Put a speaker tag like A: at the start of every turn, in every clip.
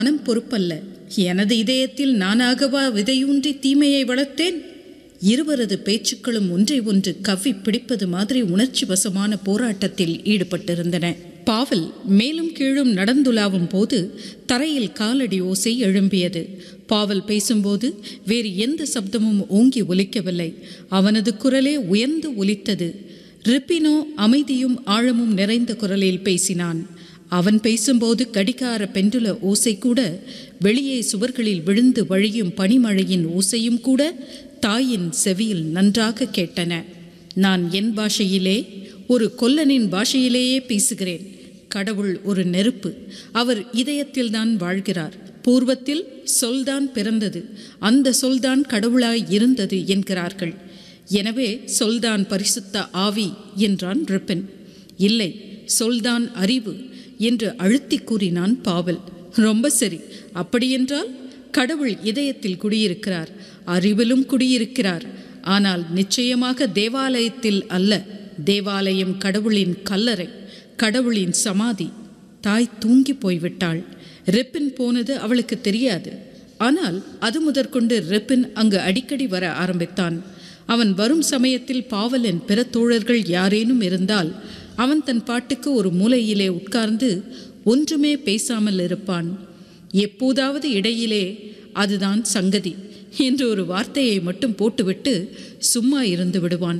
A: மனம் பொறுப்பல்ல எனது இதயத்தில் நானாகவா விதையூன்றி தீமையை வளர்த்தேன் இருவரது பேச்சுக்களும் ஒன்றை ஒன்று கவ்வி பிடிப்பது மாதிரி உணர்ச்சி வசமான போராட்டத்தில் ஈடுபட்டிருந்தன பாவல் மேலும் கீழும் நடந்துலாவும் போது தரையில் காலடி ஓசை எழும்பியது பாவல் பேசும்போது வேறு எந்த சப்தமும் ஓங்கி ஒலிக்கவில்லை அவனது குரலே உயர்ந்து ஒலித்தது ரிப்பினோ அமைதியும் ஆழமும் நிறைந்த குரலில் பேசினான் அவன் பேசும்போது கடிகார பெண்டுல ஓசை கூட வெளியே சுவர்களில் விழுந்து வழியும் பனிமழையின் ஓசையும் கூட தாயின் செவியில் நன்றாக கேட்டன நான் என் பாஷையிலே ஒரு கொல்லனின் பாஷையிலேயே பேசுகிறேன் கடவுள் ஒரு நெருப்பு அவர் இதயத்தில்தான் வாழ்கிறார் பூர்வத்தில் சொல்தான் பிறந்தது அந்த சொல்தான் கடவுளாய் இருந்தது என்கிறார்கள் எனவே சொல்தான் பரிசுத்த ஆவி என்றான் ரிப்பன் இல்லை சொல்தான் அறிவு என்று அழுத்தி கூறினான் பாவல் ரொம்ப சரி அப்படியென்றால் கடவுள் இதயத்தில் குடியிருக்கிறார் அறிவிலும் குடியிருக்கிறார் ஆனால் நிச்சயமாக தேவாலயத்தில் அல்ல தேவாலயம் கடவுளின் கல்லறை கடவுளின் சமாதி தாய் தூங்கி போய்விட்டாள் ரெப்பின் போனது அவளுக்கு தெரியாது ஆனால் அது முதற்கொண்டு ரெப்பின் அங்கு அடிக்கடி வர ஆரம்பித்தான் அவன் வரும் சமயத்தில் பாவலன் பிற தோழர்கள் யாரேனும் இருந்தால் அவன் தன் பாட்டுக்கு ஒரு மூலையிலே உட்கார்ந்து ஒன்றுமே பேசாமல் இருப்பான் எப்போதாவது இடையிலே அதுதான் சங்கதி என்று ஒரு வார்த்தையை மட்டும் போட்டுவிட்டு சும்மா இருந்து விடுவான்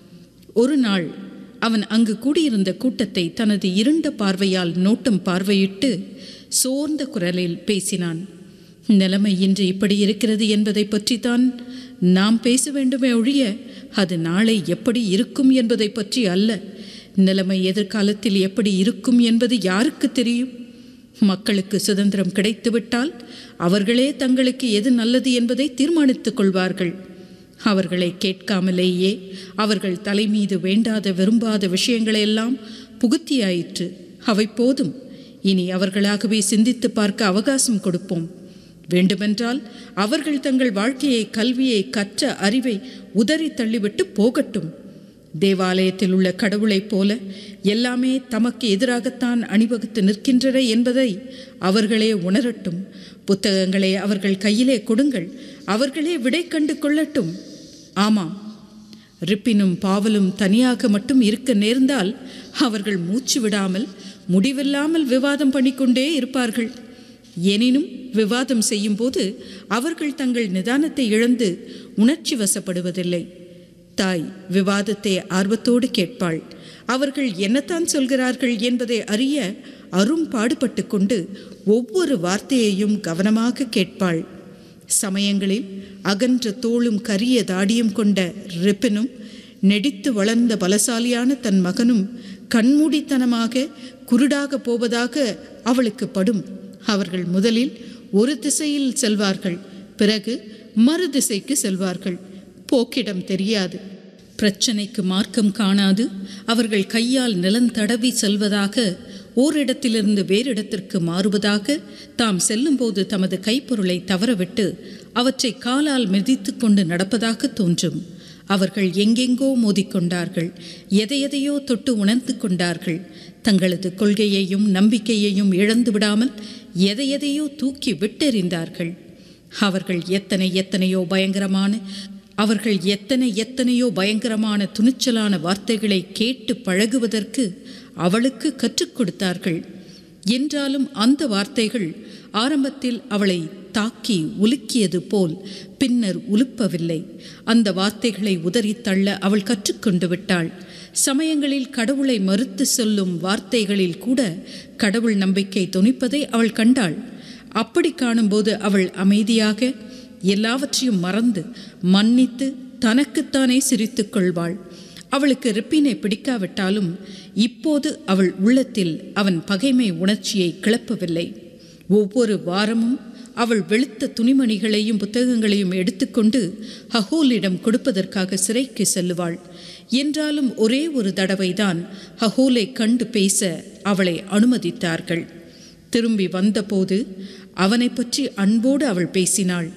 A: ஒரு நாள் அவன் அங்கு கூடியிருந்த கூட்டத்தை தனது இருண்ட பார்வையால் நோட்டம் பார்வையிட்டு சோர்ந்த குரலில் பேசினான் நிலைமை இன்று இப்படி இருக்கிறது என்பதை பற்றித்தான் நாம் பேச வேண்டுமே ஒழிய அது நாளை எப்படி இருக்கும் என்பதை பற்றி அல்ல நிலைமை எதிர்காலத்தில் எப்படி இருக்கும் என்பது யாருக்கு தெரியும் மக்களுக்கு சுதந்திரம் கிடைத்துவிட்டால் அவர்களே தங்களுக்கு எது நல்லது என்பதை தீர்மானித்துக் கொள்வார்கள் அவர்களை கேட்காமலேயே அவர்கள் தலைமீது வேண்டாத விரும்பாத விஷயங்களையெல்லாம் புகுத்தியாயிற்று அவை போதும் இனி அவர்களாகவே சிந்தித்து பார்க்க அவகாசம் கொடுப்போம் வேண்டுமென்றால் அவர்கள் தங்கள் வாழ்க்கையை கல்வியை கற்ற அறிவை உதறி தள்ளிவிட்டு போகட்டும் தேவாலயத்தில் உள்ள கடவுளைப் போல எல்லாமே தமக்கு எதிராகத்தான் அணிவகுத்து நிற்கின்றன என்பதை அவர்களே உணரட்டும் புத்தகங்களை அவர்கள் கையிலே கொடுங்கள் அவர்களே விடை கண்டு கொள்ளட்டும் ஆமாம் ரிப்பினும் பாவலும் தனியாக மட்டும் இருக்க நேர்ந்தால் அவர்கள் மூச்சு விடாமல் முடிவில்லாமல் விவாதம் பண்ணிக்கொண்டே இருப்பார்கள் எனினும் விவாதம் செய்யும்போது அவர்கள் தங்கள் நிதானத்தை இழந்து உணர்ச்சி வசப்படுவதில்லை தாய் விவாதத்தை ஆர்வத்தோடு கேட்பாள் அவர்கள் என்னத்தான் சொல்கிறார்கள் என்பதை அறிய அரும் பாடுபட்டு கொண்டு ஒவ்வொரு வார்த்தையையும் கவனமாக கேட்பாள் சமயங்களில் அகன்ற தோளும் கரிய தாடியும் கொண்ட ரிப்பனும் நெடித்து வளர்ந்த பலசாலியான தன் மகனும் கண்மூடித்தனமாக குருடாக போவதாக அவளுக்கு படும் அவர்கள் முதலில் ஒரு திசையில் செல்வார்கள் பிறகு மறு திசைக்கு செல்வார்கள் போக்கிடம் தெரியாது பிரச்சனைக்கு மார்க்கம் காணாது அவர்கள் கையால் நிலந்தடவி செல்வதாக ஓரிடத்திலிருந்து வேறிடத்திற்கு மாறுவதாக தாம் செல்லும்போது தமது கைப்பொருளை தவறவிட்டு அவற்றை காலால் மிதித்து கொண்டு நடப்பதாக தோன்றும் அவர்கள் எங்கெங்கோ மோதிக்கொண்டார்கள் எதையெதையோ தொட்டு உணர்ந்து கொண்டார்கள் தங்களது கொள்கையையும் நம்பிக்கையையும் இழந்து விடாமல் எதையெதையோ தூக்கி விட்டெறிந்தார்கள் அவர்கள் எத்தனை எத்தனையோ பயங்கரமான அவர்கள் எத்தனை எத்தனையோ பயங்கரமான துணிச்சலான வார்த்தைகளை கேட்டு பழகுவதற்கு அவளுக்கு கற்றுக் கொடுத்தார்கள் என்றாலும் அந்த வார்த்தைகள் ஆரம்பத்தில் அவளை தாக்கி உலுக்கியது போல் பின்னர் உலுப்பவில்லை அந்த வார்த்தைகளை உதறி தள்ள அவள் கற்றுக்கொண்டு விட்டாள் சமயங்களில் கடவுளை மறுத்து சொல்லும் வார்த்தைகளில் கூட கடவுள் நம்பிக்கை துணிப்பதை அவள் கண்டாள் அப்படி காணும்போது அவள் அமைதியாக எல்லாவற்றையும் மறந்து மன்னித்து தனக்குத்தானே சிரித்துக் கொள்வாள் அவளுக்கு ரிப்பினை பிடிக்காவிட்டாலும் இப்போது அவள் உள்ளத்தில் அவன் பகைமை உணர்ச்சியை கிளப்பவில்லை ஒவ்வொரு வாரமும் அவள் வெளுத்த துணிமணிகளையும் புத்தகங்களையும் எடுத்துக்கொண்டு ஹஹோலிடம் கொடுப்பதற்காக சிறைக்கு செல்லுவாள் என்றாலும் ஒரே ஒரு தடவைதான் ஹஹோலை கண்டு பேச அவளை அனுமதித்தார்கள் திரும்பி வந்தபோது அவனை பற்றி அன்போடு அவள் பேசினாள்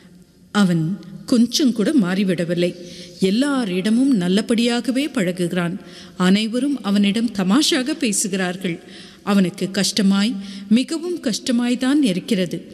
A: அவன் கொஞ்சம் கூட மாறிவிடவில்லை எல்லாரிடமும் நல்லபடியாகவே பழகுகிறான் அனைவரும் அவனிடம் தமாஷாக பேசுகிறார்கள் அவனுக்கு கஷ்டமாய் மிகவும் கஷ்டமாய்தான் இருக்கிறது